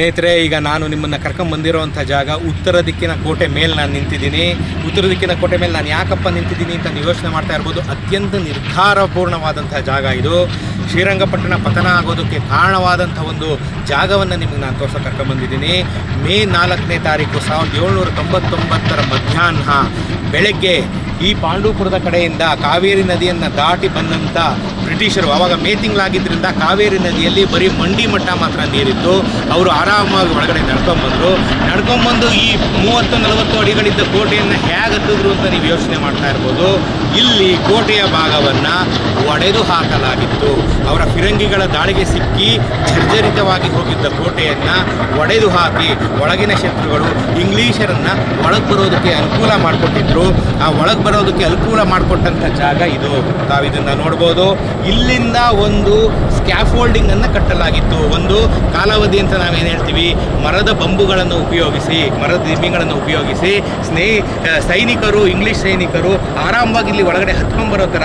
ಸ್ನೇಹಿತರೆ ಈಗ ನಾನು ನಿಮ್ಮನ್ನು ಕರ್ಕೊಂಬಂದಿರೋವಂಥ ಜಾಗ ಉತ್ತರ ದಿಕ್ಕಿನ ಕೋಟೆ ಮೇಲೆ ನಾನು ನಿಂತಿದ್ದೀನಿ ಉತ್ತರ ದಿಕ್ಕಿನ ಕೋಟೆ ಮೇಲೆ ನಾನು ಯಾಕಪ್ಪ ನಿಂತಿದ್ದೀನಿ ಅಂತ ನೀವು ಯೋಚನೆ ಮಾಡ್ತಾ ಇರ್ಬೋದು ಅತ್ಯಂತ ನಿರ್ಧಾರಪೂರ್ಣವಾದಂಥ ಜಾಗ ಇದು ಶ್ರೀರಂಗಪಟ್ಟಣ ಪತನ ಆಗೋದಕ್ಕೆ ಕಾರಣವಾದಂಥ ಒಂದು ಜಾಗವನ್ನು ನಿಮಗೆ ನಾನು ತೋರ್ಸೋಕೆ ಕರ್ಕೊಂಬಂದಿದ್ದೀನಿ ಮೇ ನಾಲ್ಕನೇ ತಾರೀಕು ಸಾವಿರದ ಏಳ್ನೂರ ತೊಂಬತ್ತೊಂಬತ್ತರ ಮಧ್ಯಾಹ್ನ ಬೆಳಗ್ಗೆ ಈ ಪಾಂಡೂಪುರದ ಕಡೆಯಿಂದ ಕಾವೇರಿ ನದಿಯನ್ನು ದಾಟಿ ಬಂದಂಥ ಬ್ರಿಟಿಷರು ಆವಾಗ ಮೇ ತಿಂಗಳಾಗಿದ್ದರಿಂದ ಕಾವೇರಿ ನದಿಯಲ್ಲಿ ಬರೀ ಮಂಡಿ ಮಟ್ಟ ಮಾತ್ರ ನೀರಿತ್ತು ಅವರು ಆರಾಮಾಗಿ ಒಳಗಡೆ ನಡ್ಕೊಂಬಂದರು ನಡ್ಕೊಂಬಂದು ಈ ಮೂವತ್ತು ನಲವತ್ತು ಅಡಿಗಳಿದ್ದ ಕೋಟೆಯನ್ನು ಹೇಗೆ ಹತ್ತಿದ್ರು ಅಂತ ನೀವು ಯೋಚನೆ ಮಾಡ್ತಾ ಇರ್ಬೋದು ಇಲ್ಲಿ ಕೋಟೆಯ ಭಾಗವನ್ನು ಒಡೆದು ಹಾಕಲಾಗಿತ್ತು ಅವರ ಫಿರಂಗಿಗಳ ದಾಳಿಗೆ ಸಿಕ್ಕಿ ಜರ್ಜರಿತವಾಗಿ ಹೋಗಿದ್ದ ಕೋಟೆಯನ್ನು ಒಡೆದು ಹಾಕಿ ಒಳಗಿನ ಶತ್ರುಗಳು ಇಂಗ್ಲೀಷರನ್ನು ಒಳಗೆ ಬರೋದಕ್ಕೆ ಅನುಕೂಲ ಮಾಡಿಕೊಟ್ಟಿದ್ರು ಆ ಒಳಗೆ ಬರೋದಕ್ಕೆ ಅನುಕೂಲ ಮಾಡಿಕೊಟ್ಟಂಥ ಜಾಗ ಇದು ತಾವಿದನ್ನು ನೋಡ್ಬೋದು ಇಲ್ಲಿಂದ ಒಂದು ಸ್ಕ್ಯಾಫೋಲ್ಡಿಂಗ್ ಅನ್ನು ಕಟ್ಟಲಾಗಿತ್ತು ಒಂದು ಕಾಲಾವಧಿ ಅಂತ ನಾವೇನು ಹೇಳ್ತೀವಿ ಮರದ ಬಂಬುಗಳನ್ನು ಉಪಯೋಗಿಸಿ ಮರದ ದಿಮ್ಮಿಗಳನ್ನು ಉಪಯೋಗಿಸಿ ಸ್ನೇಹಿ ಆ, ಸೈನಿಕರು ಇಂಗ್ಲಿಷ್ ಸೈನಿಕರು ಆರಾಮವಾಗಿ ಇಲ್ಲಿ ಒಳಗಡೆ ಹತ್ಕೊಂಡ್ಬರೋ ಥರ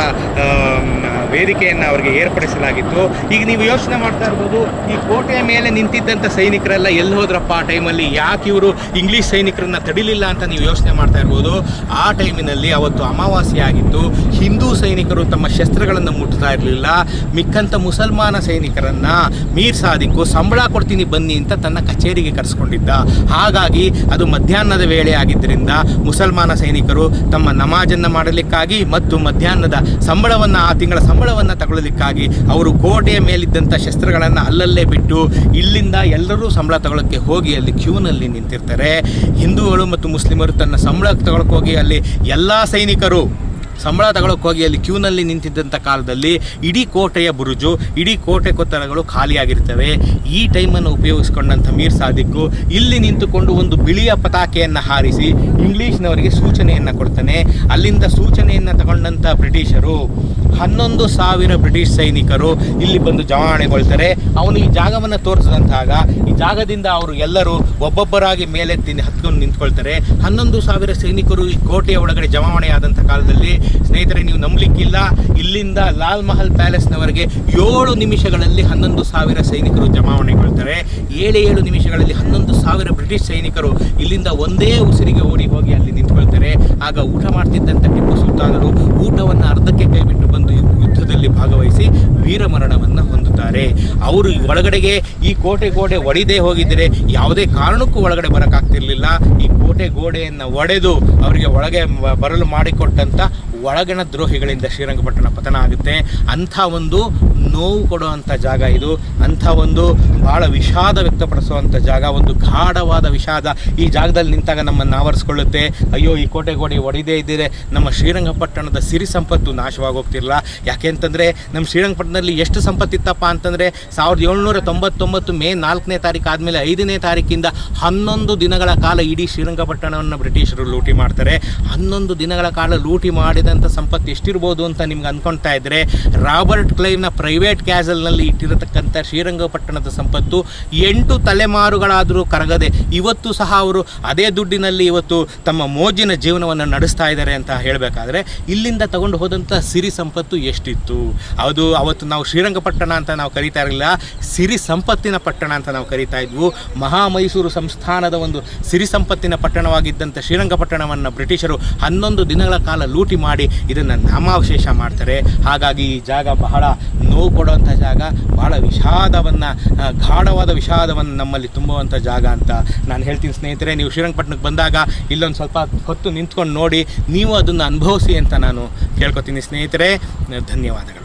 ವೇದಿಕೆಯನ್ನು ಅವರಿಗೆ ಏರ್ಪಡಿಸಲಾಗಿತ್ತು ಈಗ ನೀವು ಯೋಚನೆ ಮಾಡ್ತಾ ಇರ್ಬೋದು ಈ ಕೋಟೆಯ ಮೇಲೆ ನಿಂತಿದ್ದಂಥ ಸೈನಿಕರೆಲ್ಲ ಎಲ್ಲಿ ಹೋದ್ರಪ್ಪ ಆ ಟೈಮಲ್ಲಿ ಯಾಕೆ ಇವರು ಇಂಗ್ಲಿಷ್ ಸೈನಿಕರನ್ನ ತಡಿಲಿಲ್ಲ ಅಂತ ನೀವು ಯೋಚನೆ ಮಾಡ್ತಾ ಇರ್ಬೋದು ಆ ಟೈಮಿನಲ್ಲಿ ಅವತ್ತು ಅಮಾವಾಸ್ಯೆ ಆಗಿತ್ತು ಹಿಂದೂ ಸೈನಿಕರು ತಮ್ಮ ಶಸ್ತ್ರಗಳನ್ನು ಮುಟ್ತಾ ಇರಲಿಲ್ಲ ಮಿಕ್ಕಂಥ ಮುಸಲ್ಮಾನ ಸೈನಿಕರನ್ನ ಮೀರ್ ಸಾದಿಕ್ಕು ಸಂಬಳ ಕೊಡ್ತೀನಿ ಬನ್ನಿ ಅಂತ ತನ್ನ ಕಚೇರಿಗೆ ಕರೆಸ್ಕೊಂಡಿದ್ದ ಹಾಗಾಗಿ ಅದು ಮಧ್ಯಾಹ್ನದ ವೇಳೆ ಆಗಿದ್ದರಿಂದ ಮುಸಲ್ಮಾನ ಸೈನಿಕರು ತಮ್ಮ ನಮಾಜನ್ನು ಮಾಡಲಿಕ್ಕಾಗಿ ಮತ್ತು ಮಧ್ಯಾಹ್ನದ ಸಂಬಳವನ್ನು ಆ ತಿಂಗಳ ಸಂಬಳವನ್ನು ತಗೊಳ್ಳಲಿಕ್ಕಾಗಿ ಅವರು ಕೋಟೆಯ ಮೇಲಿದ್ದಂಥ ಶಸ್ತ್ರಗಳನ್ನು ಅಲ್ಲಲ್ಲೇ ಬಿಟ್ಟು ಇಲ್ಲಿಂದ ಎಲ್ಲರೂ ಸಂಬಳ ತಗೊಳ್ಳೋಕ್ಕೆ ಹೋಗಿ ಅಲ್ಲಿ ಕ್ಯೂನಲ್ಲಿ ನಿಂತಿರ್ತಾರೆ ಹಿಂದೂಗಳು ಮತ್ತು ಮುಸ್ಲಿಮರು ತನ್ನ ಸಂಬಳ ತಗೊಳಕ್ಕೆ ಹೋಗಿ ಅಲ್ಲಿ ಎಲ್ಲ ಸೈನಿಕರು ಸಂಬಳ ತಗೊಳಕ್ಕೆ ಹೋಗಿ ಅಲ್ಲಿ ಕ್ಯೂನಲ್ಲಿ ನಿಂತಿದ್ದಂಥ ಕಾಲದಲ್ಲಿ ಇಡೀ ಕೋಟೆಯ ಬುರುಜು ಇಡೀ ಕೋಟೆ ಕೊತ್ತಲಗಳು ಖಾಲಿಯಾಗಿರ್ತವೆ ಈ ಟೈಮನ್ನು ಉಪಯೋಗಿಸ್ಕೊಂಡಂಥ ಮೀರ್ ಸಾದಿಕ್ಕು ಇಲ್ಲಿ ನಿಂತುಕೊಂಡು ಒಂದು ಬಿಳಿಯ ಪತಾಕೆಯನ್ನು ಹಾರಿಸಿ ಇಂಗ್ಲೀಷ್ನವರಿಗೆ ಸೂಚನೆಯನ್ನು ಕೊಡ್ತಾನೆ ಅಲ್ಲಿಂದ ಸೂಚನೆಯನ್ನು ತಗೊಂಡಂಥ ಬ್ರಿಟಿಷರು ಹನ್ನೊಂದು ಸಾವಿರ ಬ್ರಿಟಿಷ್ ಸೈನಿಕರು ಇಲ್ಲಿ ಬಂದು ಜಮಾವಣೆಗೊಳ್ತಾರೆ ಅವನು ಈ ಜಾಗವನ್ನು ತೋರಿಸಿದಂತಾಗ ಈ ಜಾಗದಿಂದ ಅವರು ಎಲ್ಲರೂ ಒಬ್ಬೊಬ್ಬರಾಗಿ ಮೇಲೆತ್ತಿ ಹತ್ಕೊಂಡು ನಿಂತ್ಕೊಳ್ತಾರೆ ಹನ್ನೊಂದು ಸಾವಿರ ಸೈನಿಕರು ಈ ಕೋಟೆಯ ಒಳಗಡೆ ಜಮಾವಣೆಯಾದಂಥ ಕಾಲದಲ್ಲಿ ಸ್ನೇಹಿತರೆ ನೀವು ನಂಬಲಿಕ್ಕಿಲ್ಲ ಇಲ್ಲಿಂದ ಲಾಲ್ ಮಹಲ್ ಪ್ಯಾಲೇಸ್ನವರೆಗೆ ಏಳು ನಿಮಿಷಗಳಲ್ಲಿ ಹನ್ನೊಂದು ಸಾವಿರ ಸೈನಿಕರು ಜಮಾವಣೆಗೊಳ್ತಾರೆ ಏಳು ಏಳು ನಿಮಿಷಗಳಲ್ಲಿ ಹನ್ನೊಂದು ಸಾವಿರ ಬ್ರಿಟಿಷ್ ಸೈನಿಕರು ಇಲ್ಲಿಂದ ಒಂದೇ ಉಸಿರಿಗೆ ಓಡಿ ಹೋಗಿ ಅಲ್ಲಿ ನಿಂತ್ಕೊಳ್ತಾರೆ ಆಗ ಊಟ ಮಾಡ್ತಿದ್ದಂಥ ಟಿಪ್ಪು ಸುಲ್ತಾನರು ಊಟವನ್ನು ಅರ್ಧಕ್ಕೆ ಕೈಬಿಟ್ಟು ಬಂದು ಯು- ಯುದ್ಧದಲ್ಲಿ ಭಾಗವಹಿಸಿ ವೀರಮರಣವನ್ನು ಹೊಂದುತ್ತಾರೆ ಅವರು ಈ ಒಳಗಡೆಗೆ ಈ ಕೋಟೆ ಗೋಡೆ ಒಡೆದೇ ಹೋಗಿದ್ದರೆ ಯಾವುದೇ ಕಾರಣಕ್ಕೂ ಒಳಗಡೆ ಬರೋಕ್ಕಾಗ್ತಿರ್ಲಿಲ್ಲ ಈ ಕೋಟೆ ಗೋಡೆಯನ್ನು ಒಡೆದು ಅವರಿಗೆ ಒಳಗೆ ಮ- ಬರಲು ಮಾಡಿಕೊಟ್ಟಂಥ ಒಳಗಣ ದ್ರೋಹಿಗಳಿಂದ ಶ್ರೀರಂಗಪಟ್ಟಣ ಪತನ ಆಗುತ್ತೆ ಅಂಥ ಒಂದು ನೋವು ಕೊಡುವಂಥ ಜಾಗ ಇದು ಅಂಥ ಒಂದು ಭಾಳ ವಿಷಾದ ವ್ಯಕ್ತಪಡಿಸುವಂಥ ಜಾಗ ಒಂದು ಗಾಢವಾದ ವಿಷಾದ ಈ ಜಾಗದಲ್ಲಿ ನಿಂತಾಗ ನಮ್ಮನ್ನು ಆವರಿಸ್ಕೊಳ್ಳುತ್ತೆ ಅಯ್ಯೋ ಈ ಕೋಟೆ ಗೋಡೆ ಒಡೆದೇ ಇದ್ದರೆ ನಮ್ಮ ಶ್ರೀರಂಗಪಟ್ಟಣದ ಸಿರಿ ಸಂಪತ್ತು ನಾಶವಾಗಿ ಹೋಗ್ತಿರಲ್ಲ ಯಾಕೆಂತಂದರೆ ನಮ್ಮ ಶ್ರೀರಂಗಪಟ್ಟಣದಲ್ಲಿ ಎಷ್ಟು ಸಂಪತ್ತಿತ್ತಪ್ಪ ಅಂತಂದರೆ ಸಾವಿರದ ಏಳ್ನೂರ ತೊಂಬತ್ತೊಂಬತ್ತು ಮೇ ನಾಲ್ಕನೇ ತಾರೀಕು ಆದಮೇಲೆ ಐದನೇ ತಾರೀಕಿಂದ ಹನ್ನೊಂದು ದಿನಗಳ ಕಾಲ ಇಡೀ ಶ್ರೀರಂಗಪಟ್ಟಣವನ್ನು ಬ್ರಿಟಿಷರು ಲೂಟಿ ಮಾಡ್ತಾರೆ ಹನ್ನೊಂದು ದಿನಗಳ ಕಾಲ ಲೂಟಿ ಮಾಡಿದಂಥ ಸಂಪತ್ತು ಎಷ್ಟಿರ್ಬೋದು ಅಂತ ನಿಮ್ಗೆ ಅನ್ಕೊಳ್ತಾ ಇದ್ದರೆ ರಾಬರ್ಟ್ ಕ್ಲೈವ್ನ ಪ್ರೈವೇಟ್ ಕ್ಯಾಸಲ್ನಲ್ಲಿ ಇಟ್ಟಿರತಕ್ಕಂಥ ಶ್ರೀರಂಗಪಟ್ಟಣದ ಸಂಪತ್ತು ಎಂಟು ತಲೆಮಾರುಗಳಾದರೂ ಕರಗದೆ ಇವತ್ತು ಸಹ ಅವರು ಅದೇ ದುಡ್ಡಿನಲ್ಲಿ ಇವತ್ತು ತಮ್ಮ ಮೋಜಿನ ಜೀವನವನ್ನು ನಡೆಸ್ತಾ ಇದ್ದಾರೆ ಅಂತ ಹೇಳಬೇಕಾದ್ರೆ ಇಲ್ಲಿಂದ ತಗೊಂಡು ಹೋದಂಥ ಸಿರಿ ಸಂಪತ್ತು ಎಷ್ಟಿತ್ತು ಅದು ಅವತ್ತು ನಾವು ಶ್ರೀರಂಗಪಟ್ಟಣ ಅಂತ ನಾವು ಕರೀತಾ ಇರಲಿಲ್ಲ ಸಿರಿ ಸಂಪತ್ತಿನ ಪಟ್ಟಣ ಅಂತ ನಾವು ಕರೀತಾ ಇದ್ವು ಮಹಾ ಮೈಸೂರು ಸಂಸ್ಥಾನದ ಒಂದು ಸಿರಿ ಸಂಪತ್ತಿನ ಪಟ್ಟಣವಾಗಿದ್ದಂಥ ಶ್ರೀರಂಗಪಟ್ಟಣವನ್ನು ಬ್ರಿಟಿಷರು ಹನ್ನೊಂದು ದಿನಗಳ ಕಾಲ ಲೂಟಿ ಮಾಡಿ ಇದನ್ನು ನಾಮಾವಶೇಷ ಮಾಡ್ತಾರೆ ಹಾಗಾಗಿ ಈ ಜಾಗ ಬಹಳ ನೋವು ಕೊಡುವಂಥ ಜಾಗ ಬಹಳ ವಿಷಾದವನ್ನು ಗಾಢವಾದ ವಿಷಾದವನ್ನು ನಮ್ಮಲ್ಲಿ ತುಂಬುವಂಥ ಜಾಗ ಅಂತ ನಾನು ಹೇಳ್ತೀನಿ ಸ್ನೇಹಿತರೆ ನೀವು ಶ್ರೀರಂಗಪಟ್ಟಣಕ್ಕೆ ಬಂದಾಗ ಇಲ್ಲೊಂದು ಸ್ವಲ್ಪ ಹೊತ್ತು ನಿಂತ್ಕೊಂಡು ನೋಡಿ ನೀವು ಅದನ್ನು ಅನುಭವಿಸಿ ಅಂತ ನಾನು ಕೇಳ್ಕೊತೀನಿ ಸ್ನೇಹಿತರೆ ಧನ್ಯವಾದಗಳು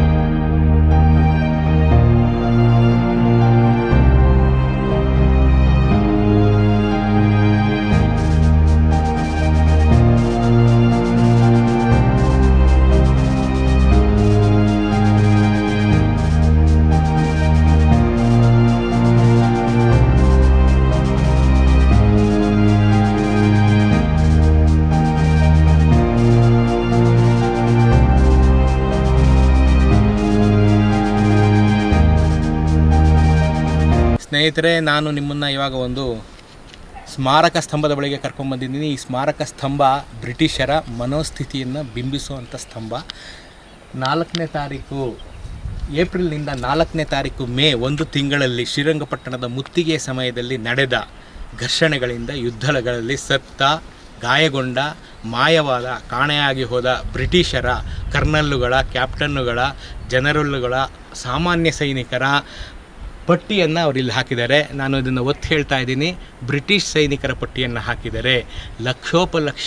ಸ್ನೇಹಿತರೆ ನಾನು ನಿಮ್ಮನ್ನು ಇವಾಗ ಒಂದು ಸ್ಮಾರಕ ಸ್ತಂಭದ ಬಳಿಗೆ ಕರ್ಕೊಂಡ್ಬಂದಿದ್ದೀನಿ ಈ ಸ್ಮಾರಕ ಸ್ತಂಭ ಬ್ರಿಟಿಷರ ಮನೋಸ್ಥಿತಿಯನ್ನು ಬಿಂಬಿಸುವಂಥ ಸ್ತಂಭ ನಾಲ್ಕನೇ ತಾರೀಕು ಏಪ್ರಿಲ್ನಿಂದ ನಾಲ್ಕನೇ ತಾರೀಕು ಮೇ ಒಂದು ತಿಂಗಳಲ್ಲಿ ಶ್ರೀರಂಗಪಟ್ಟಣದ ಮುತ್ತಿಗೆ ಸಮಯದಲ್ಲಿ ನಡೆದ ಘರ್ಷಣೆಗಳಿಂದ ಯುದ್ಧಗಳಲ್ಲಿ ಸತ್ತ ಗಾಯಗೊಂಡ ಮಾಯವಾದ ಕಾಣೆಯಾಗಿ ಹೋದ ಬ್ರಿಟಿಷರ ಕರ್ನಲ್ಲುಗಳ ಕ್ಯಾಪ್ಟನ್ನುಗಳ ಜನರಲ್ಲುಗಳ ಸಾಮಾನ್ಯ ಸೈನಿಕರ ಪಟ್ಟಿಯನ್ನು ಅವರು ಇಲ್ಲಿ ಹಾಕಿದ್ದಾರೆ ನಾನು ಇದನ್ನು ಒತ್ತು ಹೇಳ್ತಾ ಇದ್ದೀನಿ ಬ್ರಿಟಿಷ್ ಸೈನಿಕರ ಪಟ್ಟಿಯನ್ನು ಹಾಕಿದ್ದಾರೆ ಲಕ್ಷೋಪಲಕ್ಷ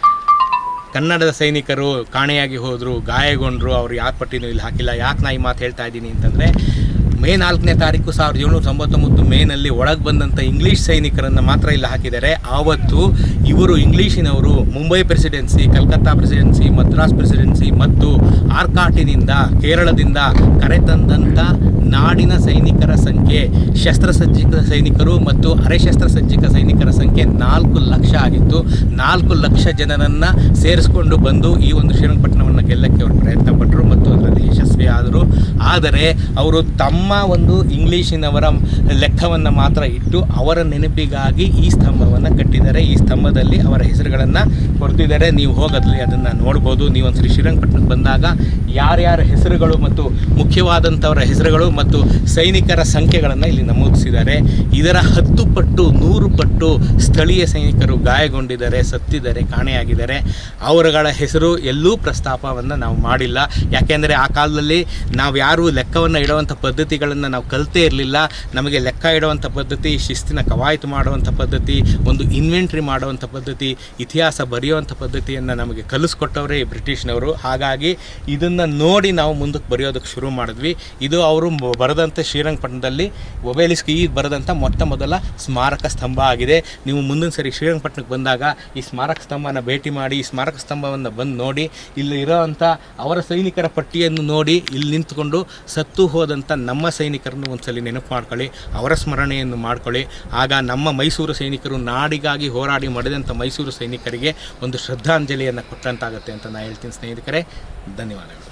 ಕನ್ನಡದ ಸೈನಿಕರು ಕಾಣೆಯಾಗಿ ಹೋದರು ಗಾಯಗೊಂಡರು ಅವ್ರು ಯಾಕೆ ಪಟ್ಟಿನೂ ಇಲ್ಲಿ ಹಾಕಿಲ್ಲ ಯಾಕೆ ನಾ ಈ ಮಾತು ಹೇಳ್ತಾ ಇದ್ದೀನಿ ಅಂತಂದರೆ ಮೇ ನಾಲ್ಕನೇ ತಾರೀಕು ಸಾವಿರದ ಏಳ್ನೂರ ತೊಂಬತ್ತೊಂಬತ್ತು ಮೇನಲ್ಲಿ ಒಳಗೆ ಬಂದಂಥ ಇಂಗ್ಲೀಷ್ ಸೈನಿಕರನ್ನು ಮಾತ್ರ ಇಲ್ಲಿ ಹಾಕಿದ್ದಾರೆ ಆವತ್ತು ಇವರು ಇಂಗ್ಲೀಷಿನವರು Mumbai presidency Calcutta presidency Madras presidency ಮತ್ತು ಆರ್ಕಾಟಿನಿಂದ ಕೇರಳದಿಂದ ಕರೆತಂದಂಥ ನಾಡಿನ ಸೈನಿಕರ ಸಂಖ್ಯೆ ಶಸ್ತ್ರಸಜ್ಜಿತ ಸೈನಿಕರು ಮತ್ತು ಅರೆ ಶಸ್ತ್ರಸಜ್ಜಿತ ಸೈನಿಕರ ಸಂಖ್ಯೆ ನಾಲ್ಕು ಲಕ್ಷ ಆಗಿತ್ತು ನಾಲ್ಕು ಲಕ್ಷ ಜನರನ್ನು ಸೇರಿಸ್ಕೊಂಡು ಬಂದು ಈ ಒಂದು ಶ್ರೀರಂಗಪಟ್ಟಣವನ್ನು ಗೆಲ್ಲಕ್ಕೆ ಅವರು ಪ್ರಯತ್ನ ಪಟ್ಟರು ಮತ್ತು ಅದರಲ್ಲಿ ಯಶಸ್ವಿ ಆದರು ಆದರೆ ಅವರು ತಮ್ಮ ಒಂದು ಇಂಗ್ಲೀಷಿನವರ ಲೆಕ್ಕವನ್ನು ಮಾತ್ರ ಇಟ್ಟು ಅವರ ನೆನಪಿಗಾಗಿ ಈ ಸ್ತಂಭವನ್ನು ಕಟ್ಟಿದ್ದಾರೆ ಈ ಸ್ತಂಭದಲ್ಲಿ ಅವರ ಹೆಸರುಗಳನ್ನು ಕೊಡ್ತಿದ್ದಾರೆ ನೀವು ಹೋಗದಲ್ಲಿ ಅದನ್ನು ನೋಡ್ಬೋದು ನೀವು ಒಂದ್ಸರಿ ಶ್ರೀರಂಗಪಟ್ಟಣಕ್ಕೆ ಬಂದಾಗ ಯಾರ್ಯಾರ ಹೆಸರುಗಳು ಮತ್ತು ಮುಖ್ಯವಾದಂಥವರ ಹೆಸರುಗಳು ಮತ್ತು ಸೈನಿಕರ ಸಂಖ್ಯೆಗಳನ್ನು ಇಲ್ಲಿ ನಮೂದಿಸಿದ್ದಾರೆ ಇದರ ಹತ್ತು ಪಟ್ಟು ನೂರು ಪಟ್ಟು ಸ್ಥಳೀಯ ಸೈನಿಕರು ಗಾಯಗೊಂಡಿದ್ದಾರೆ ಸತ್ತಿದ್ದಾರೆ ಕಾಣೆಯಾಗಿದ್ದಾರೆ ಅವರುಗಳ ಹೆಸರು ಎಲ್ಲೂ ಪ್ರಸ್ತಾಪವನ್ನು ನಾವು ಮಾಡಿಲ್ಲ ಯಾಕೆಂದರೆ ಆ ಕಾಲದಲ್ಲಿ ನಾವು ಯಾರು ಲೆಕ್ಕವನ್ನು ಇಡುವಂಥ ಪದ್ಧತಿಗಳನ್ನು ನಾವು ಕಲಿತೇ ಇರಲಿಲ್ಲ ನಮಗೆ ಲೆಕ್ಕ ಇಡುವಂಥ ಪದ್ಧತಿ ಶಿಸ್ತಿನ ಕವಾಯತು ಮಾಡುವಂಥ ಪದ್ಧತಿ ಒಂದು ಇನ್ವೆಂಟ್ರಿ ಮಾಡುವಂಥ ಪದ್ಧತಿ ಇತಿಹಾಸ ಬರೆಯುವಂಥ ಪದ್ಧತಿಯನ್ನು ನಮಗೆ ಕಲಿಸ್ಕೊಟ್ಟವರೇ ಈ ಬ್ರಿಟಿಷ್ನವರು ಹಾಗಾಗಿ ಇದನ್ನು ನೋಡಿ ನಾವು ಮುಂದಕ್ಕೆ ಬರೆಯೋದಕ್ಕೆ ಶುರು ಮಾಡಿದ್ವಿ ಇದು ಅವರು ಮ- ಬರೆದಂಥ ಶ್ರೀರಂಗಪಟ್ಟಣದಲ್ಲಿ ಒಬೇಲಿಸ್ಕ್ ಈ ಬರೆದಂಥ ಮೊಟ್ಟ ಮೊದಲ ಸ್ಮಾರಕ ಸ್ತಂಭ ಆಗಿದೆ ನೀವು ಮುಂದಿನ ಸರಿ ಶ್ರೀರಂಗಪಟ್ಟಣಕ್ಕೆ ಬಂದಾಗ ಈ ಸ್ಮಾರಕ ಸ್ತಂಭನ ಭೇಟಿ ಮಾಡಿ ಈ ಸ್ಮಾರಕ ಸ್ತಂಭವನ್ನು ಬಂದು ನೋಡಿ ಇಲ್ಲಿ ಇರೋವಂಥ ಅವರ ಸೈನಿಕರ ಪಟ್ಟಿಯನ್ನು ನೋಡಿ ಇಲ್ಲಿ ನಿಂತ್ಕೊಂಡು ಸತ್ತು ಹೋದಂಥ ನಮ್ಮ ಸೈನಿಕರನ್ನು ಒಂದ್ಸಲಿ ನೆನಪು ಮಾಡ್ಕೊಳ್ಳಿ ಅವರ ಸ್ಮರಣೆಯನ್ನು ಮಾಡ್ಕೊಳ್ಳಿ ಆಗ ನಮ್ಮ ಮೈಸೂರು ಸೈನಿಕರು ನಾಡಿಗಾಗಿ ಹೋರಾಡಿ ಮಡಿದಂಥ ಮೈಸೂರು ಸೈನಿಕರಿಗೆ ಒಂದು ಶ್ರದ್ಧಾಂಜಲಿಯನ್ನು ಕೊಟ್ಟಂತಾಗತ್ತೆ ಅಂತ ನಾನು ಹೇಳ್ತೀನಿ ಸ್ನೇಹಿತರೆ ಧನ್ಯವಾದಗಳು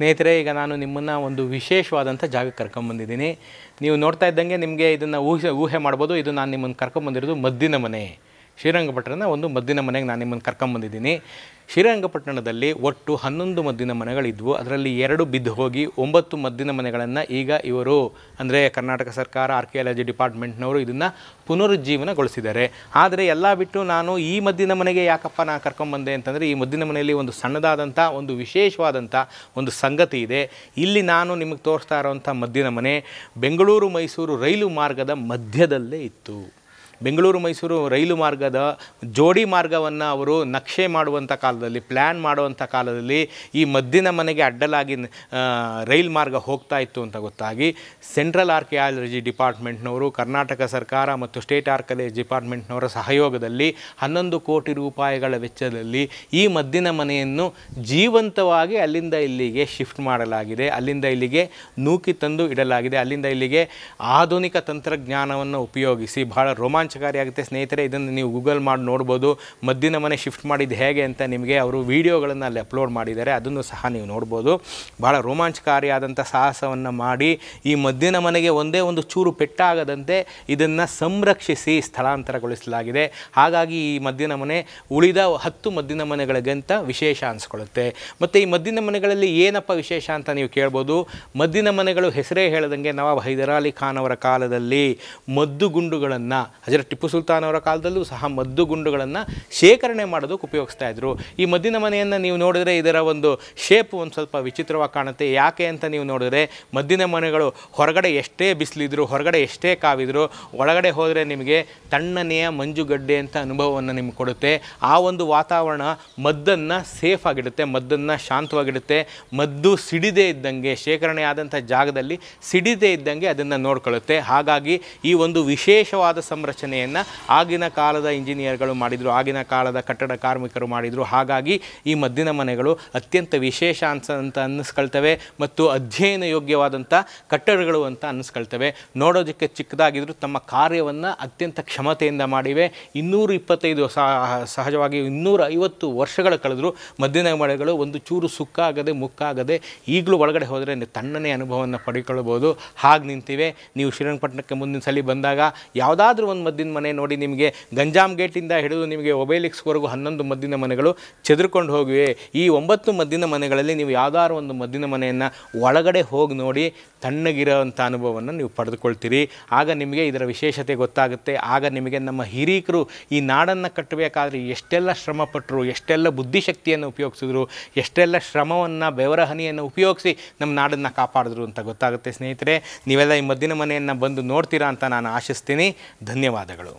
ಸ್ನೇಹಿತರೆ ಈಗ ನಾನು ನಿಮ್ಮನ್ನು ಒಂದು ವಿಶೇಷವಾದಂಥ ಜಾಗಕ್ಕೆ ಕರ್ಕೊಂಬಂದಿದ್ದೀನಿ ನೀವು ನೋಡ್ತಾ ಇದ್ದಂಗೆ ನಿಮಗೆ ಇದನ್ನು ಊಹೆ ಊಹೆ ಮಾಡ್ಬೋದು ಇದು ನಾನು ನಿಮ್ಮನ್ನು ಕರ್ಕೊಂಬಂದಿರೋದು ಮದ್ದಿನ ಮನೆ ಶ್ರೀರಂಗಪಟ್ಟಣದ ಒಂದು ಮದ್ದಿನ ಮನೆಗೆ ನಾನು ನಿಮ್ಮನ್ನು ಕರ್ಕೊಂಬಂದಿದ್ದೀನಿ ಶ್ರೀರಂಗಪಟ್ಟಣದಲ್ಲಿ ಒಟ್ಟು ಹನ್ನೊಂದು ಮದ್ದಿನ ಮನೆಗಳಿದ್ವು ಅದರಲ್ಲಿ ಎರಡು ಬಿದ್ದು ಹೋಗಿ ಒಂಬತ್ತು ಮದ್ದಿನ ಮನೆಗಳನ್ನು ಈಗ ಇವರು ಅಂದರೆ ಕರ್ನಾಟಕ ಸರ್ಕಾರ ಆರ್ಕಿಯಾಲಜಿ ಡಿಪಾರ್ಟ್ಮೆಂಟ್ನವರು ಇದನ್ನು ಪುನರುಜ್ಜೀವನಗೊಳಿಸಿದ್ದಾರೆ ಆದರೆ ಎಲ್ಲ ಬಿಟ್ಟು ನಾನು ಈ ಮದ್ದಿನ ಮನೆಗೆ ಯಾಕಪ್ಪ ನಾನು ಕರ್ಕೊಂಬಂದೆ ಅಂತಂದರೆ ಈ ಮದ್ದಿನ ಮನೆಯಲ್ಲಿ ಒಂದು ಸಣ್ಣದಾದಂಥ ಒಂದು ವಿಶೇಷವಾದಂಥ ಒಂದು ಸಂಗತಿ ಇದೆ ಇಲ್ಲಿ ನಾನು ನಿಮಗೆ ತೋರಿಸ್ತಾ ಇರೋವಂಥ ಮದ್ದಿನ ಮನೆ ಬೆಂಗಳೂರು ಮೈಸೂರು ರೈಲು ಮಾರ್ಗದ ಮಧ್ಯದಲ್ಲೇ ಇತ್ತು ಬೆಂಗಳೂರು ಮೈಸೂರು ರೈಲು ಮಾರ್ಗದ ಜೋಡಿ ಮಾರ್ಗವನ್ನು ಅವರು ನಕ್ಷೆ ಮಾಡುವಂಥ ಕಾಲದಲ್ಲಿ ಪ್ಲ್ಯಾನ್ ಮಾಡುವಂಥ ಕಾಲದಲ್ಲಿ ಈ ಮದ್ದಿನ ಮನೆಗೆ ಅಡ್ಡಲಾಗಿ ಆ, ರೈಲು ಮಾರ್ಗ ಹೋಗ್ತಾ ಇತ್ತು ಅಂತ ಗೊತ್ತಾಗಿ ಸೆಂಟ್ರಲ್ ಆರ್ಕಿಯಾಲಜಿ ಡಿಪಾರ್ಟ್ಮೆಂಟ್ನವರು ಕರ್ನಾಟಕ ಸರ್ಕಾರ ಮತ್ತು ಸ್ಟೇಟ್ ಆರ್ಕಿಯಾಲಜಿ ಡಿಪಾರ್ಟ್ಮೆಂಟ್ನವರ ಸಹಯೋಗದಲ್ಲಿ ಹನ್ನೊಂದು ಕೋಟಿ ರೂಪಾಯಿಗಳ ವೆಚ್ಚದಲ್ಲಿ ಈ ಮದ್ದಿನ ಮನೆಯನ್ನು ಜೀವಂತವಾಗಿ ಅಲ್ಲಿಂದ ಇಲ್ಲಿಗೆ ಶಿಫ್ಟ್ ಮಾಡಲಾಗಿದೆ ಅಲ್ಲಿಂದ ಇಲ್ಲಿಗೆ ನೂಕಿ ತಂದು ಇಡಲಾಗಿದೆ ಅಲ್ಲಿಂದ ಇಲ್ಲಿಗೆ ಆಧುನಿಕ ತಂತ್ರಜ್ಞಾನವನ್ನು ಉಪಯೋಗಿಸಿ ಬಹಳ ರೋಮಾಂಚಕಾರಿಯಾಗುತ್ತೆ ಸ್ನೇಹಿತರೆ ಇದನ್ನು ನೀವು ಗೂಗಲ್ ಮಾಡಿ ನೋಡ್ಬೋದು ಮದ್ದಿನ ಮನೆ ಶಿಫ್ಟ್ ಮಾಡಿದ್ದು ಹೇಗೆ ಅಂತ ನಿಮಗೆ ಅವರು ವಿಡಿಯೋಗಳನ್ನು ಅಲ್ಲಿ ಅಪ್ಲೋಡ್ ಮಾಡಿದ್ದಾರೆ ಅದನ್ನು ಸಹ ನೀವು ನೋಡ್ಬೋದು ಭಾಳ ರೋಮಾಂಚಕಾರಿಯಾದಂಥ ಸಾಹಸವನ್ನು ಮಾಡಿ ಈ ಮದ್ದಿನ ಮನೆಗೆ ಒಂದೇ ಒಂದು ಚೂರು ಪೆಟ್ಟಾಗದಂತೆ ಇದನ್ನು ಸಂರಕ್ಷಿಸಿ ಸ್ಥಳಾಂತರಗೊಳಿಸಲಾಗಿದೆ ಹಾಗಾಗಿ ಈ ಮದ್ದಿನ ಮನೆ ಉಳಿದ ಹತ್ತು ಮದ್ದಿನ ಮನೆಗಳಿಗಿಂತ ವಿಶೇಷ ಅನಿಸ್ಕೊಳ್ಳುತ್ತೆ ಮತ್ತು ಈ ಮದ್ದಿನ ಮನೆಗಳಲ್ಲಿ ಏನಪ್ಪ ವಿಶೇಷ ಅಂತ ನೀವು ಕೇಳ್ಬೋದು ಮದ್ದಿನ ಮನೆಗಳು ಹೆಸರೇ ಹೇಳದಂಗೆ ನವಾಬ್ ಹೈದರಾಲಿ ಖಾನ್ ಅವರ ಕಾಲದಲ್ಲಿ ಮದ್ದುಗುಂಡುಗಳನ್ನು ಹಜರತ್ ಟಿಪ್ಪು ಸುಲ್ತಾನ್ ಅವರ ಕಾಲದಲ್ಲೂ ಸಹ ಮದ್ದುಗುಂಡುಗಳನ್ನು ಶೇಖರಣೆ ಮಾಡೋದಕ್ಕೆ ಉಪಯೋಗಿಸ್ತಾ ಇದ್ರು ಈ ಮದ್ದಿನ ಮನೆಯನ್ನು ನೀವು ನೋಡಿದ್ರೆ ಇದರ ಒಂದು ಶೇಪ್ ಒಂದು ಸ್ವಲ್ಪ ವಿಚಿತ್ರವಾಗಿ ಕಾಣುತ್ತೆ ಯಾಕೆ ಅಂತ ನೀವು ನೋಡಿದ್ರೆ ಮದ್ದಿನ ಮನೆಗಳು ಹೊರಗಡೆ ಎಷ್ಟೇ ಬಿಸಿಲಿದ್ರು ಹೊರಗಡೆ ಎಷ್ಟೇ ಕಾವಿದ್ರು ಒಳಗಡೆ ಹೋದರೆ ನಿಮಗೆ ತಣ್ಣನೆಯ ಮಂಜುಗಡ್ಡೆ ಅಂತ ಅನುಭವವನ್ನು ನಿಮ್ಗೆ ಕೊಡುತ್ತೆ ಆ ಒಂದು ವಾತಾವರಣ ಮದ್ದನ್ನು ಸೇಫ್ ಆಗಿಡುತ್ತೆ ಮದ್ದನ್ನು ಶಾಂತವಾಗಿಡುತ್ತೆ ಮದ್ದು ಸಿಡಿದೇ ಇದ್ದಂಗೆ ಶೇಖರಣೆ ಆದಂಥ ಜಾಗದಲ್ಲಿ ಸಿಡಿದೇ ಇದ್ದಂಗೆ ಅದನ್ನು ನೋಡ್ಕೊಳ್ಳುತ್ತೆ ಹಾಗಾಗಿ ಈ ಒಂದು ವಿಶೇಷವಾದ ಸಂರಚನೆಯನ್ನು ಆಗಿನ ಕಾಲದ ಇಂಜಿನಿಯರ್ಗಳು ಮಾಡಿದರು ಆಗಿನ ಕಾಲದ ಕಟ್ಟಡ ಕಾರ್ಮಿಕರು ಮಾಡಿದರು ಹಾಗಾಗಿ ಈ ಮದ್ದಿನ ಮನೆಗಳು ಅತ್ಯಂತ ವಿಶೇಷ ಅನ್ಸ ಅಂತ ಅನ್ನಿಸ್ಕೊಳ್ತವೆ ಮತ್ತು ಅಧ್ಯಯನ ಯೋಗ್ಯವಾದಂಥ ಕಟ್ಟಡಗಳು ಅಂತ ಅನ್ನಿಸ್ಕೊಳ್ತವೆ ನೋಡೋದಕ್ಕೆ ಚಿಕ್ಕದಾಗಿದ್ದರೂ ತಮ್ಮ ಕಾರ್ಯವನ್ನು ಅತ್ಯಂತ ಕ್ಷಮತೆಯಿಂದ ಮಾಡಿವೆ ಇನ್ನೂರು ಇಪ್ಪತ್ತೈದು ಸಹ- ಸಹಜವಾಗಿ ಇನ್ನೂರ ಐವತ್ತು ವರ್ಷಗಳು ಕಳೆದರೂ ಮದ್ದಿನ ಮನೆಗಳು ಒಂದು ಚೂರು ಸುಕ್ಕಾಗದೆ ಮುಕ್ಕಾಗದೆ ಈಗಲೂ ಒಳಗಡೆ ಹೋದರೆ ನೀವು ತಣ್ಣನೆ ಅನುಭವವನ್ನು ಪಡ್ಕೊಳ್ಬೋದು ಹಾಗೆ ನಿಂತಿವೆ ನೀವು ಶ್ರೀರಂಗಪಟ್ಟಣಕ್ಕೆ ಮುಂದಿನ ಸಲ ಬಂದಾಗ ಯಾವುದಾದ್ರೂ ಒಂದು ಮದ್ದಿನ ಮನೆ ನೋಡಿ ನಿಮಗೆ ಗಂಜಾಮ್ ಗೇಟಿಂದ ಹಿಡಿದು ನಿಮಗೆ ಒಬೇಲಿಕ್ಸ್ವರೆಗೂ ಹನ್ನೊಂದು ಮದ್ದಿನ ಮನೆಗಳು ಚೆದರ್ಕೊಂಡು ಹೋಗಿವೆ ಈ ಒಂಬತ್ತು ಮದ್ದಿನ ಮನೆಗಳಲ್ಲಿ ನೀವು ಯಾವ್ದಾದ್ರು ಒಂದು ಮದ್ದಿನ ಮನೆಯನ್ನು ಒಳಗಡೆ ಹೋಗಿ ನೋಡಿ ತಣ್ಣಗಿರೋವಂಥ ಅನುಭವವನ್ನು ನೀವು ಪಡೆದುಕೊಳ್ತೀರಿ ಆಗ ನಿಮಗೆ ಇದರ ವಿಶೇಷತೆ ಗೊತ್ತಾಗುತ್ತೆ ಆಗ ನಿಮಗೆ ನಮ್ಮ ಹಿರೀಕರು ಈ ನಾಡನ್ನು ಕಟ್ಟಬೇಕಾದ್ರೆ ಎಷ್ಟೆಲ್ಲ ಶ್ರಮಪಟ್ಟರು ಎಷ್ಟೆಲ್ಲ ಬುದ್ಧಿಶಕ್ತಿಯನ್ನು ಉಪಯೋಗಿಸಿದ್ರು ಎಷ್ಟೆಲ್ಲ ಶ್ರಮವನ್ನು ಬೆವರ ಹನಿಯನ್ನು ಉಪಯೋಗಿಸಿ ನಮ್ಮ ನಾಡನ್ನು ಕಾಪಾಡಿದ್ರು ಅಂತ ಗೊತ್ತಾಗುತ್ತೆ ಸ್ನೇಹಿತರೆ ನೀವೆಲ್ಲ ಈ ಮದ್ದಿನ ಮನೆಯನ್ನು ಬಂದು ನೋಡ್ತೀರಾ ಅಂತ ನಾನು ಆಶಿಸ್ತೀನಿ ಧನ್ಯವಾದಗಳು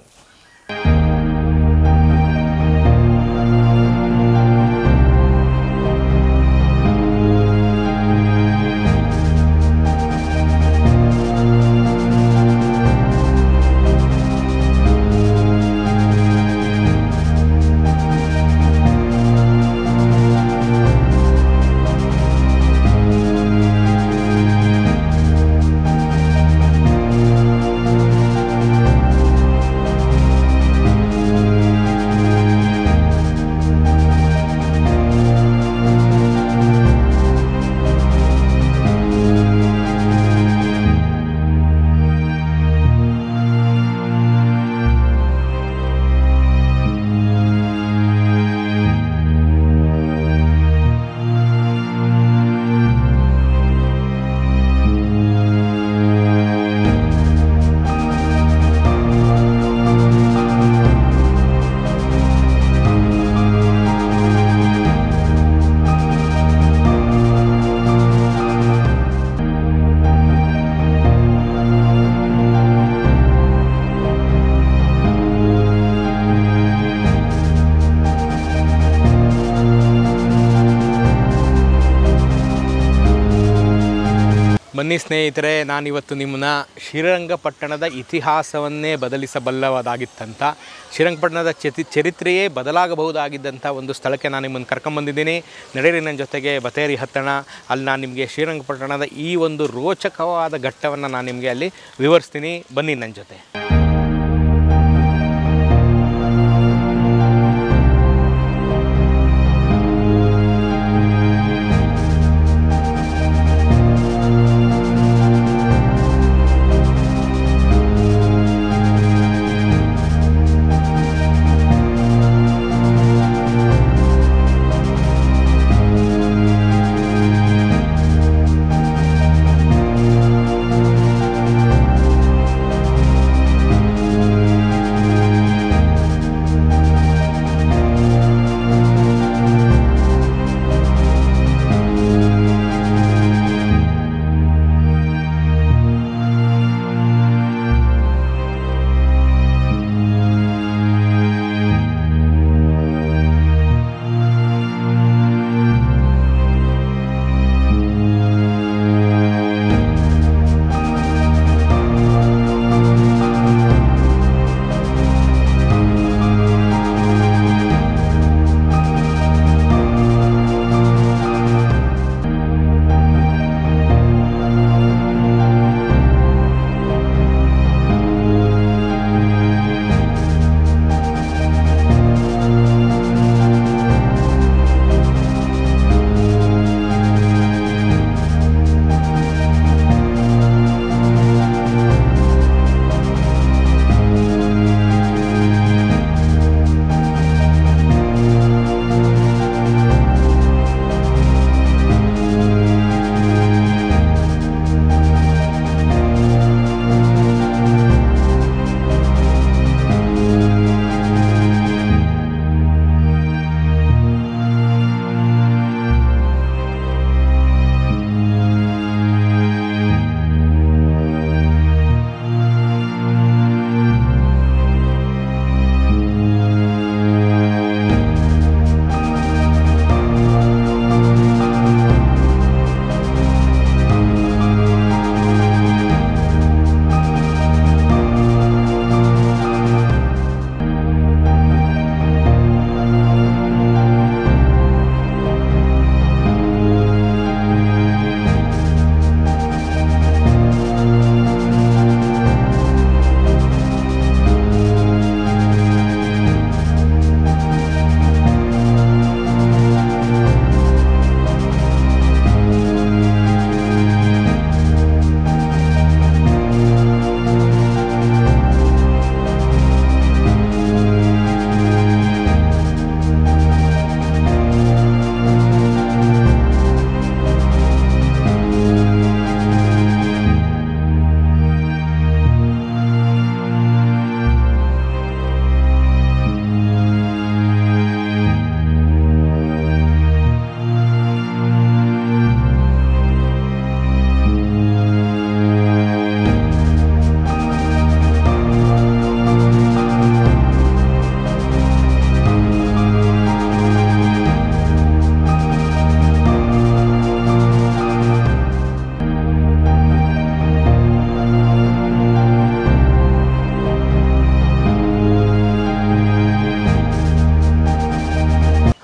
ಬನ್ನಿ ಸ್ನೇಹಿತರೆ ನಾನಿವತ್ತು ನಿಮ್ಮನ್ನ ಶ್ರೀರಂಗಪಟ್ಟಣದ ಇತಿಹಾಸವನ್ನೇ ಬದಲಿಸಬಲ್ಲವಾದಾಗಿತ್ತಂತ ಶ್ರೀರಂಗಪಟ್ಟಣದ ಚತಿ ಚರಿತ್ರೆಯೇ ಬದಲಾಗಬಹುದಾಗಿದ್ದಂಥ ಒಂದು ಸ್ಥಳಕ್ಕೆ ನಾನು ನಿಮ್ಮನ್ನು ಕರ್ಕೊಂಬಂದಿದ್ದೀನಿ ನಡೆಯಿರಿ ನನ್ನ ಜೊತೆಗೆ ಬತೇರಿ ಹತ್ತಣ ಅಲ್ಲಿ ನಾನು ನಿಮಗೆ ಶ್ರೀರಂಗಪಟ್ಟಣದ ಈ ಒಂದು ರೋಚಕವಾದ ಘಟ್ಟವನ್ನು ನಾನು ನಿಮಗೆ ಅಲ್ಲಿ ವಿವರಿಸ್ತೀನಿ ಬನ್ನಿ ನನ್ನ ಜೊತೆ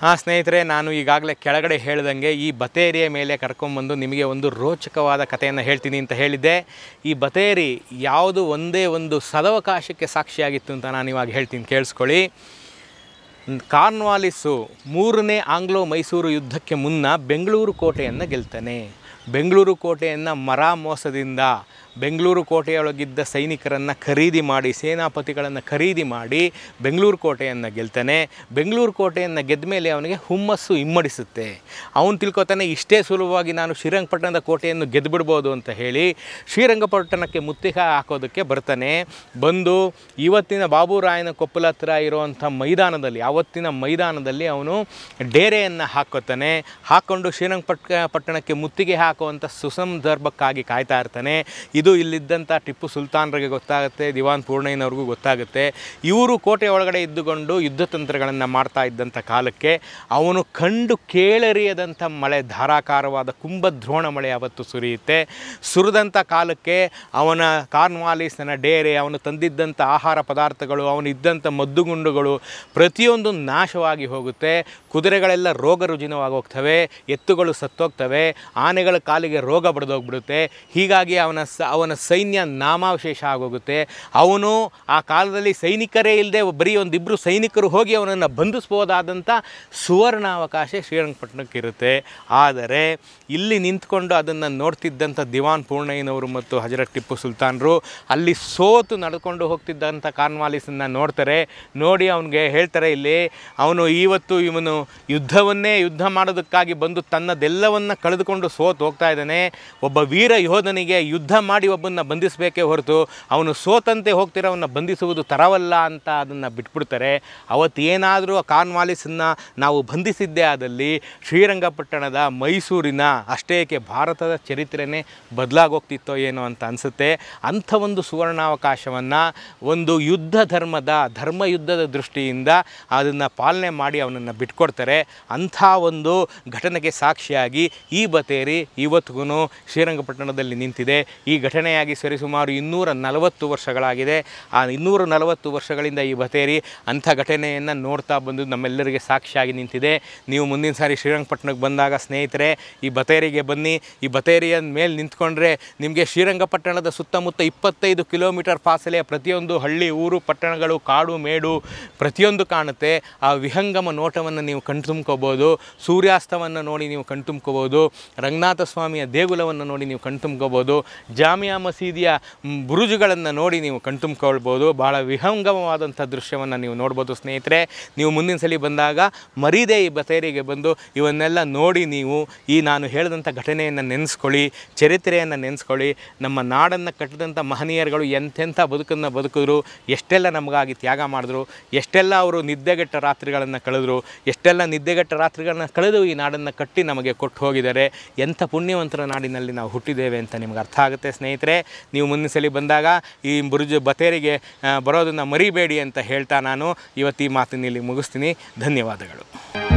ಹಾಂ ಸ್ನೇಹಿತರೆ ನಾನು ಈಗಾಗಲೇ ಕೆಳಗಡೆ ಹೇಳ್ದಂಗೆ ಈ ಬತೇರಿಯ ಮೇಲೆ ಕರ್ಕೊಂಬಂದು ನಿಮಗೆ ಒಂದು ರೋಚಕವಾದ ಕಥೆಯನ್ನು ಹೇಳ್ತೀನಿ ಅಂತ ಹೇಳಿದ್ದೆ ಈ ಬತೇರಿ ಯಾವುದು ಒಂದೇ ಒಂದು ಸದವಕಾಶಕ್ಕೆ ಸಾಕ್ಷಿಯಾಗಿತ್ತು ಅಂತ ನಾನು ಇವಾಗ ಹೇಳ್ತೀನಿ ಕೇಳಿಸ್ಕೊಳ್ಳಿ ಕಾರ್ನ್ವಾಲಿಸ್ಸು ಮೂರನೇ ಆಂಗ್ಲೋ ಮೈಸೂರು ಯುದ್ಧಕ್ಕೆ ಮುನ್ನ ಬೆಂಗಳೂರು ಕೋಟೆಯನ್ನು ಗೆಲ್ತಾನೆ ಬೆಂಗಳೂರು ಕೋಟೆಯನ್ನು ಮರ ಮೋಸದಿಂದ ಬೆಂಗಳೂರು ಕೋಟೆಯೊಳಗಿದ್ದ ಸೈನಿಕರನ್ನು ಖರೀದಿ ಮಾಡಿ ಸೇನಾಪತಿಗಳನ್ನು ಖರೀದಿ ಮಾಡಿ ಬೆಂಗಳೂರು ಕೋಟೆಯನ್ನು ಗೆಲ್ತಾನೆ ಬೆಂಗಳೂರು ಕೋಟೆಯನ್ನು ಗೆದ್ದ ಮೇಲೆ ಅವನಿಗೆ ಹುಮ್ಮಸ್ಸು ಇಮ್ಮಡಿಸುತ್ತೆ ಅವನು ತಿಳ್ಕೊತಾನೆ ಇಷ್ಟೇ ಸುಲಭವಾಗಿ ನಾನು ಶ್ರೀರಂಗಪಟ್ಟಣದ ಕೋಟೆಯನ್ನು ಗೆದ್ದುಬಿಡ್ಬೋದು ಅಂತ ಹೇಳಿ ಶ್ರೀರಂಗಪಟ್ಟಣಕ್ಕೆ ಮುತ್ತಿಗೆ ಹಾಕೋದಕ್ಕೆ ಬರ್ತಾನೆ ಬಂದು ಇವತ್ತಿನ ಬಾಬುರಾಯನ ಕೊಪ್ಪಲ ಹತ್ರ ಇರುವಂಥ ಮೈದಾನದಲ್ಲಿ ಆವತ್ತಿನ ಮೈದಾನದಲ್ಲಿ ಅವನು ಡೇರೆಯನ್ನು ಹಾಕೋತಾನೆ ಹಾಕ್ಕೊಂಡು ಶ್ರೀರಂಗಪಟ್ಟ ಪಟ್ಟಣಕ್ಕೆ ಮುತ್ತಿಗೆ ಹಾಕುವಂಥ ಸುಸಂದರ್ಭಕ್ಕಾಗಿ ಕಾಯ್ತಾ ಇರ್ತಾನೆ ಇದು ಇಲ್ಲಿದ್ದಂಥ ಟಿಪ್ಪು ಸುಲ್ತಾನ್ರಿಗೆ ಗೊತ್ತಾಗುತ್ತೆ ದಿವಾನ್ ಪೂರ್ಣಯ್ಯನವ್ರಿಗೂ ಗೊತ್ತಾಗುತ್ತೆ ಇವರು ಕೋಟೆ ಒಳಗಡೆ ಇದ್ದುಕೊಂಡು ಯುದ್ಧ ತಂತ್ರಗಳನ್ನು ಮಾಡ್ತಾ ಇದ್ದಂಥ ಕಾಲಕ್ಕೆ ಅವನು ಕಂಡು ಕೇಳರಿಯದಂಥ ಮಳೆ ಧಾರಾಕಾರವಾದ ಕುಂಭದ್ರೋಣ ಮಳೆ ಅವತ್ತು ಸುರಿಯುತ್ತೆ ಸುರಿದಂಥ ಕಾಲಕ್ಕೆ ಅವನ ಕಾರ್ನ್ವಾಲಿಸ್ನ ಡೇರೆ ಅವನು ತಂದಿದ್ದಂಥ ಆಹಾರ ಪದಾರ್ಥಗಳು ಅವನು ಇದ್ದಂಥ ಮದ್ದುಗುಂಡುಗಳು ಪ್ರತಿಯೊಂದು ನಾಶವಾಗಿ ಹೋಗುತ್ತೆ ಕುದುರೆಗಳೆಲ್ಲ ರೋಗ ರುಜಿನವಾಗಿ ಹೋಗ್ತವೆ ಎತ್ತುಗಳು ಸತ್ತೋಗ್ತವೆ ಆನೆಗಳ ಕಾಲಿಗೆ ರೋಗ ಬಡ್ದೋಗ್ಬಿಡುತ್ತೆ ಹೀಗಾಗಿ ಅವನ ಸ ಅವನ ಸೈನ್ಯ ನಾಮಾವಶೇಷ ಆಗೋಗುತ್ತೆ ಅವನು ಆ ಕಾಲದಲ್ಲಿ ಸೈನಿಕರೇ ಇಲ್ಲದೆ ಬರೀ ಒಂದಿಬ್ಬರು ಸೈನಿಕರು ಹೋಗಿ ಅವನನ್ನು ಬಂಧಿಸ್ಬೋದಾದಂಥ ಸುವರ್ಣಾವಕಾಶ ಶ್ರೀರಂಗಪಟ್ಟಣಕ್ಕೆ ಇರುತ್ತೆ ಆದರೆ ಇಲ್ಲಿ ನಿಂತ್ಕೊಂಡು ಅದನ್ನು ನೋಡ್ತಿದ್ದಂಥ ದಿವಾನ್ ಪೂರ್ಣಯ್ಯನವರು ಮತ್ತು ಹಜರತ್ ಟಿಪ್ಪು ಸುಲ್ತಾನರು ಅಲ್ಲಿ ಸೋತು ನಡೆದುಕೊಂಡು ಹೋಗ್ತಿದ್ದಂಥ ಕಾರ್ನ್ವಾಲಿಸನ್ನು ನೋಡ್ತಾರೆ ನೋಡಿ ಅವನಿಗೆ ಹೇಳ್ತಾರೆ ಇಲ್ಲಿ ಅವನು ಇವತ್ತು ಇವನು ಯುದ್ಧವನ್ನೇ ಯುದ್ಧ ಮಾಡೋದಕ್ಕಾಗಿ ಬಂದು ತನ್ನದೆಲ್ಲವನ್ನು ಕಳೆದುಕೊಂಡು ಸೋತು ಹೋಗ್ತಾ ಇದ್ದಾನೆ ಒಬ್ಬ ವೀರ ಯೋಧನಿಗೆ ಯುದ್ಧ ಮಾಡಿ ಒಬ್ಬನ್ನ ಬಂಧಿಸಬೇಕೇ ಹೊರತು ಅವನು ಸೋತಂತೆ ಹೋಗ್ತಿರೋವನ್ನ ಬಂಧಿಸುವುದು ತರವಲ್ಲ ಅಂತ ಅದನ್ನು ಬಿಟ್ಬಿಡ್ತಾರೆ ಅವತ್ತು ಏನಾದರೂ ಆ ಕಾರ್ನ್ವಾಲಿಸನ್ನು ನಾವು ಬಂಧಿಸಿದ್ದೇ ಆದಲ್ಲಿ ಶ್ರೀರಂಗಪಟ್ಟಣದ ಮೈಸೂರಿನ ಅಷ್ಟೇಕೆ ಭಾರತದ ಚರಿತ್ರೆನೇ ಬದಲಾಗೋಗ್ತಿತ್ತೋ ಏನೋ ಅಂತ ಅನಿಸುತ್ತೆ ಅಂಥ ಒಂದು ಸುವರ್ಣಾವಕಾಶವನ್ನು ಒಂದು ಯುದ್ಧ ಧರ್ಮದ ಧರ್ಮ ಯುದ್ಧದ ದೃಷ್ಟಿಯಿಂದ ಅದನ್ನು ಪಾಲನೆ ಮಾಡಿ ಅವನನ್ನು ಬಿಟ್ಕೊಡ್ತಾರೆ ಅಂಥ ಒಂದು ಘಟನೆಗೆ ಸಾಕ್ಷಿಯಾಗಿ ಈ ಬತೇರಿ ಇವತ್ತಿಗೂ ಶ್ರೀರಂಗಪಟ್ಟಣದಲ್ಲಿ ನಿಂತಿದೆ ಈ ಘಟನೆಯಾಗಿ ಸರಿಸುಮಾರು ಇನ್ನೂರ ನಲವತ್ತು ವರ್ಷಗಳಾಗಿದೆ ಆ ಇನ್ನೂರ ನಲವತ್ತು ವರ್ಷಗಳಿಂದ ಈ ಬತೇರಿ ಅಂಥ ಘಟನೆಯನ್ನು ನೋಡ್ತಾ ಬಂದು ನಮ್ಮೆಲ್ಲರಿಗೆ ಸಾಕ್ಷಿಯಾಗಿ ನಿಂತಿದೆ ನೀವು ಮುಂದಿನ ಸಾರಿ ಶ್ರೀರಂಗಪಟ್ಟಣಕ್ಕೆ ಬಂದಾಗ ಸ್ನೇಹಿತರೆ ಈ ಬತೇರಿಗೆ ಬನ್ನಿ ಈ ಬತೇರಿಯ ಮೇಲೆ ನಿಂತ್ಕೊಂಡ್ರೆ ನಿಮಗೆ ಶ್ರೀರಂಗಪಟ್ಟಣದ ಸುತ್ತಮುತ್ತ ಇಪ್ಪತ್ತೈದು ಕಿಲೋಮೀಟರ್ ಫಾಸಲೆಯ ಪ್ರತಿಯೊಂದು ಹಳ್ಳಿ ಊರು ಪಟ್ಟಣಗಳು ಕಾಡು ಮೇಡು ಪ್ರತಿಯೊಂದು ಕಾಣುತ್ತೆ ಆ ವಿಹಂಗಮ ನೋಟವನ್ನು ನೀವು ಕಣ್ತುಂಬ್ಕೋಬೋದು ಸೂರ್ಯಾಸ್ತವನ್ನು ನೋಡಿ ನೀವು ಕಣ್ತುಂಬ್ಕೋಬೋದು ರಂಗನಾಥ ಸ್ವಾಮಿಯ ದೇಗುಲವನ್ನು ನೋಡಿ ನೀವು ಕಣ್ತುಂಬ್ಕೋಬೋದು ಜಾಮಿಯಾ ಮಸೀದಿಯ ಮ್, ಬುರುಜುಗಳನ್ನು ನೋಡಿ ನೀವು ಕಣ್ತುಂಬ್ಕೊಳ್ಬೋದು ಬಹಳ ವಿಹಂಗಮವಾದಂಥ ದೃಶ್ಯವನ್ನು ನೀವು ನೋಡ್ಬೋದು ಸ್ನೇಹಿತರೆ ನೀವು ಮುಂದಿನ ಸಲ ಬಂದಾಗ ಮರೀದೇ ಈ ಬತೇರಿಗೆ ಬಂದು ಇವನ್ನೆಲ್ಲ ನೋಡಿ ನೀವು ಈ ನಾನು ಹೇಳಿದಂಥ ಘಟನೆಯನ್ನು ನೆನೆಸ್ಕೊಳ್ಳಿ ಚರಿತ್ರೆಯನ್ನು ನೆನೆಸ್ಕೊಳ್ಳಿ ನಮ್ಮ ನಾಡನ್ನು ಕಟ್ಟಿದಂಥ ಮಹನೀಯರುಗಳು ಎಂತೆಂಥ ಬದುಕನ್ನು ಬದುಕಿದ್ರು ಎಷ್ಟೆಲ್ಲ ನಮಗಾಗಿ ತ್ಯಾಗ ಮಾಡಿದ್ರು ಎಷ್ಟೆಲ್ಲ ಅವರು ನಿದ್ದೆಗೆಟ್ಟ ರಾತ್ರಿಗಳನ್ನು ಕಳೆದ್ರು ಎಷ್ಟೆಲ್ಲ ನಿದ್ದೆಗೆಟ್ಟ ರಾತ್ರಿಗಳನ್ನ ಕಳೆದು ಈ ನಾಡನ್ನು ಕಟ್ಟಿ ನಮಗೆ ಕೊಟ್ಟು ಹೋಗಿದ್ದಾರೆ ಎಂಥ ಪುಣ್ಯವಂತರ ನಾಡಿನಲ್ಲಿ ನಾವು ಹುಟ್ಟಿದ್ದೇವೆ ಅಂತ ನಿಮ್ಗೆ ಅರ್ಥ ಆಗುತ್ತೆ ಸ್ನೇಹಿತರೆ ನೀವು ಮುಂದಿನ ಸಲ ಬಂದಾಗ ಈ ಬುರುಜು ಬತೇರಿಗೆ ಆ, ಬರೋದನ್ನು ಮರಿಬೇಡಿ ಅಂತ ಹೇಳ್ತಾ ನಾನು ಇವತ್ತು ಈ ಮಾತಿನಲ್ಲಿ ಮುಗಿಸ್ತೀನಿ ಧನ್ಯವಾದಗಳು